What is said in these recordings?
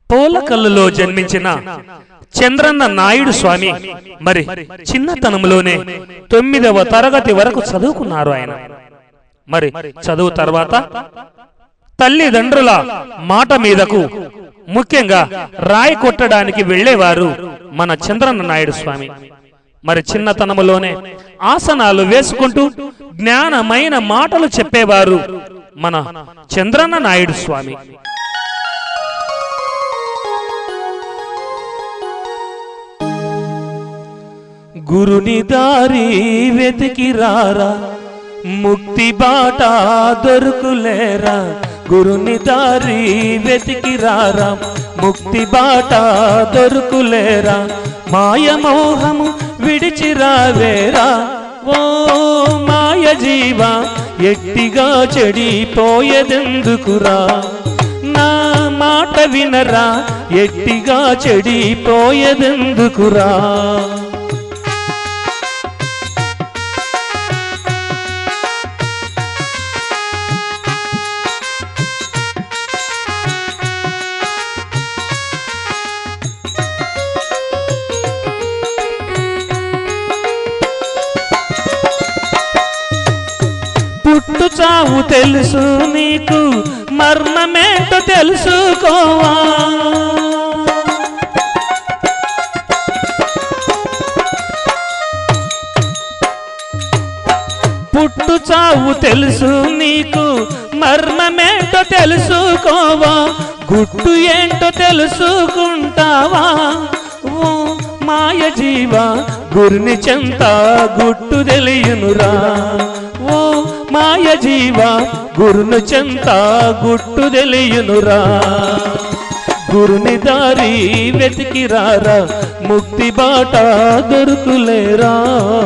పోలకల్లులో జన్మించిన చంద్రన్న నాయుడు స్వామి మరి చిన్నతనంలోనే తొమ్మిదవ తరగతి వరకు చదువుకున్నారు ఆయన మరి చదువు తర్వాత తల్లిదండ్రుల మాట మీదకు ముఖ్యంగా రాయి కొట్టడానికి వెళ్ళేవారు మన చంద్రన్న నాయుడు స్వామి మరి చిన్నతనములోనే ఆసనాలు వేసుకుంటూ జ్ఞానమైన మాటలు చెప్పేవారు మన చంద్రన్న నాయుడు స్వామి గురుని దారి వెతికి రారా ముక్తి బాట దొరుకులేరా గురుని దారి వెతికి రారా ముక్తి బాట దొరుకులేరా మాయమోహము విడిచిరావేరా ఓ మాయ జీవ ఎట్టిగా చెడిపోయేదెందుకురా నా మాట వినరా ఎట్టిగా చెడిపోయేదెందుకురా పుట్టు చావు తెలుసు నీకు మర్మమేంటో తెలుసుకోవా పుట్టు చావు తెలుసు నీకు మర్మమేంటో తెలుసుకోవా గుట్టు ఏంటో తెలుసుకుంటావా ఓ మాయ జీవ గురిని చెంత గుట్టు తెలియనురా ఓ మాయ జీవ గురును చెంత గుట్టు తెలియనురా గురుని దారి వెతికి రారా ముక్తి బాట దొరుకులేరా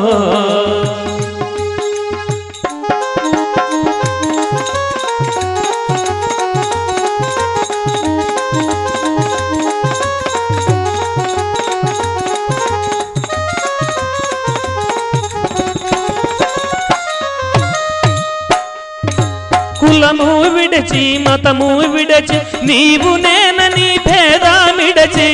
కులము విడచి మతము విడచి నీవు నేనని భేదమిడచి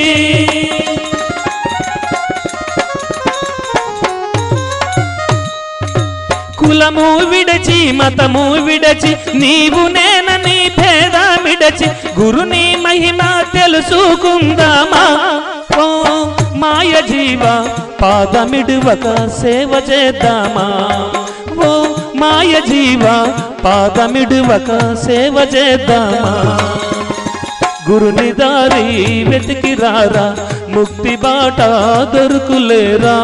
కులము విడచి మతము విడచి నీవు నేనని భేదమిడచి గురుని మహిమ తెలుసుకుందామా ఓ మాయ జీవ పాదమిడువక సేవ చేద్దామా ఓ మాయ జీవ పాదమిడువక సేవ చేద్దామా గురుని దారి వెతికి రారా ముక్తి బాట దొరుకులేరా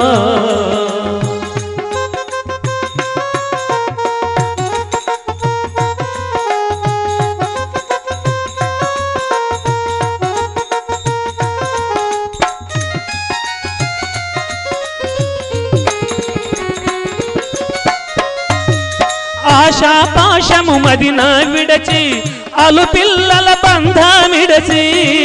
ఆశా పాశము మదిన విడచి అలు పిల్లల బంధమిడచి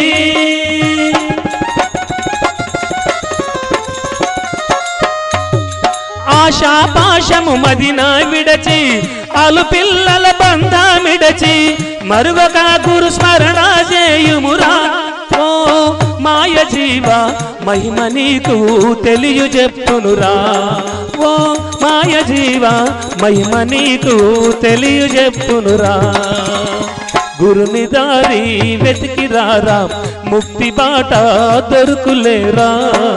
ఆశా పాశము మదిన విడచి అలు పిల్లల బంధమిడచి మరుగొక గురు స్మరణ చేయుమురా ఓ మాయ జీవ మహిమ నీకు తెలియ చెప్పునురా ఓ మాయ జీవ మహిమ నీకు తెలియ చెప్పునురా గురుని దారి వెతికి రారా ముక్తి బాట దొరుకులేరా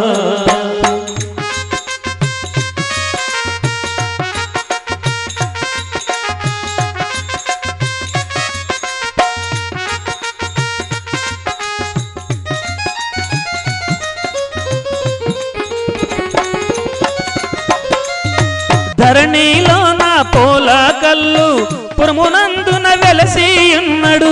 ధరణిలో నా పోల కల్లు పురమునందున వెలసి ఉన్నడు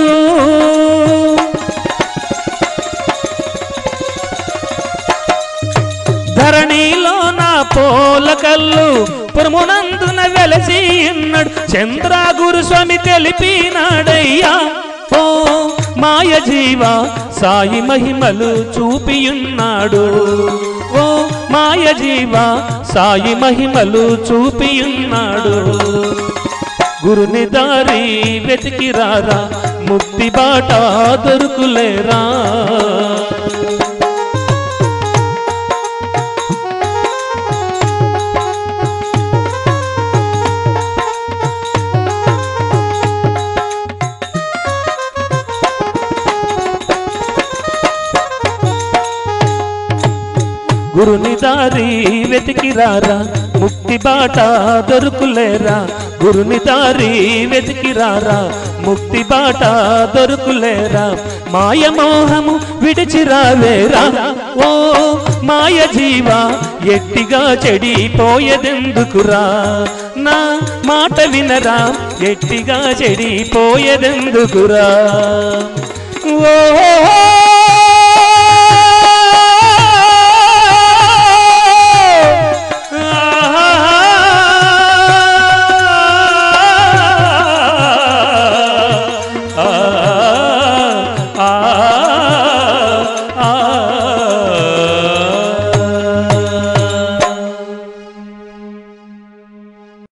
ధరణిలో నా పోల కల్లు పురమునందున వెలసి ఉన్నడు చంద్ర గురు స్వామి తెలిపినాడయ్యా ఓ మాయ జీవ సాయి మహిమలు చూపియున్నాడు ఓ మాయ జీవ సాయి మహిమలు చూపియున్నాడు గురుని దారి వెతికి రారా ముక్తి బాట దొరుకులేరా గురుని దారి వెతికిరారా ముక్తి బాట దొరుకులేరా గురుని దారి వెతికిరారా ముక్తి బాట దొరుకులేరా మాయమోహము విడిచిరావేరా ఓ మాయ జీవ ఎట్టిగా చెడిపోయేదెందుకురా నా మాట వినరా ఎట్టిగా చెడిపోయేదెందుకురా ఓ